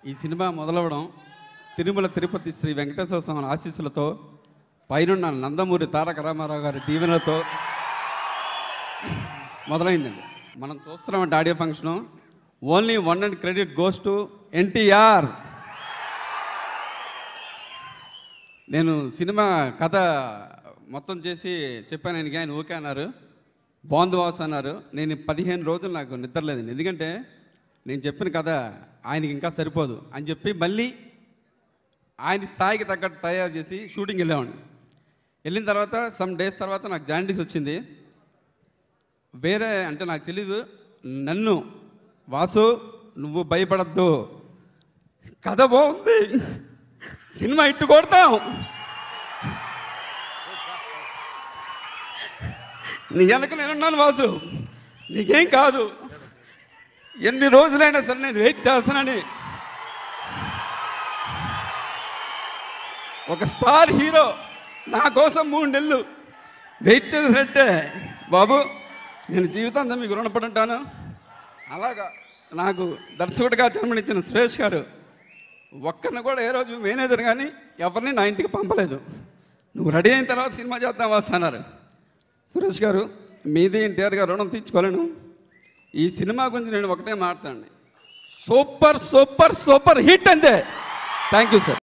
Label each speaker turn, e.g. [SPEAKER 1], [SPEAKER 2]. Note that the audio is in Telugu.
[SPEAKER 1] ఈ సినిమా మొదలవడం తిరుమల తిరుపతి శ్రీ వెంకటేశ్వర స్వామి ఆశీస్సులతో పైనున్న నందమూరి తారక రామారావు గారి దీవెనలతో మొదలైందండి మనం చూస్తున్నామంటే audio function only one and credit goes to NTR నేను సినిమా కథ మొత్తం చేసి చెప్పాను ఆయనకి ఆయన ఓకే అన్నారు బాగుంది వాస్ అన్నారు నేను పదిహేను రోజులు నాకు నిద్ర లేదండి ఎందుకంటే నేను చెప్పిన కథ ఆయనకి ఇంకా సరిపోదు అని చెప్పి మళ్ళీ ఆయన స్థాయికి తగ్గట్టు తయారు చేసి షూటింగ్ వెళ్ళామండి వెళ్ళిన తర్వాత సమ్ డేస్ తర్వాత నాకు జాండీస్ వచ్చింది వేరే అంటే నాకు తెలీదు నన్ను వాసు నువ్వు భయపడద్దు కథ బాగుంది సినిమా ఇట్టు కొడతాం నీ వెనక నేనున్నాను వాసు నీకేం కాదు ఎన్ని రోజులైనా సరే నేను వెయిట్ చేస్తానని ఒక స్టార్ హీరో నా కోసం మూడు నెలలు వెయిట్ చేసినట్టే బాబు నేను జీవితాంతం మీకు రుణపడి ఉంటాను అలాగా నాకు దర్శకుడిగా జన్మనిచ్చిన సురేష్ గారు ఒక్కరిని కూడా ఏ రోజు మేనేజర్ కానీ ఎవరిని నా ఇంటికి పంపలేదు నువ్వు రెడీ అయిన తర్వాత సినిమా చేద్దాం వస్తున్నారు సురేష్ గారు మీది ఎన్టీఆర్ గారు రుణం తీర్చుకోలేను ఈ సినిమా గురించి నేను ఒకటే మాట్లాడండి సూపర్ సూపర్ సూపర్ హిట్ అంతే థ్యాంక్ యూ సార్